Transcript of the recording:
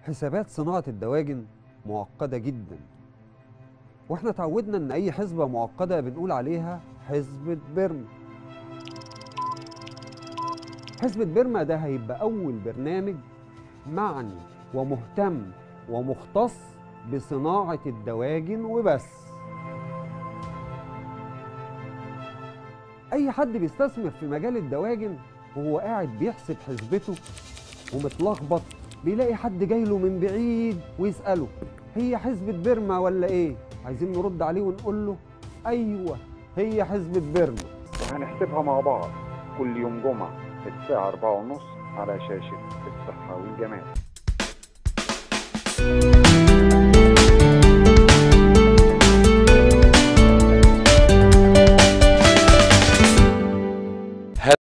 حسابات صناعة الدواجن معقدة جدا واحنا اتعودنا ان اي حسبة معقدة بنقول عليها حسبة بيرما حسبة بيرما ده هيبقى اول برنامج معني ومهتم ومختص بصناعة الدواجن وبس اي حد بيستثمر في مجال الدواجن وهو قاعد بيحسب حسبته ومتلخبط بيلاقي حد جاي له من بعيد ويسأله هي حسبة بيرما ولا ايه؟ عايزين نرد عليه ونقول له ايوه هي حسبة بيرما وهنحسبها مع بعض كل يوم جمعة الساعة أربعة ونص على شاشة الصحة والجمال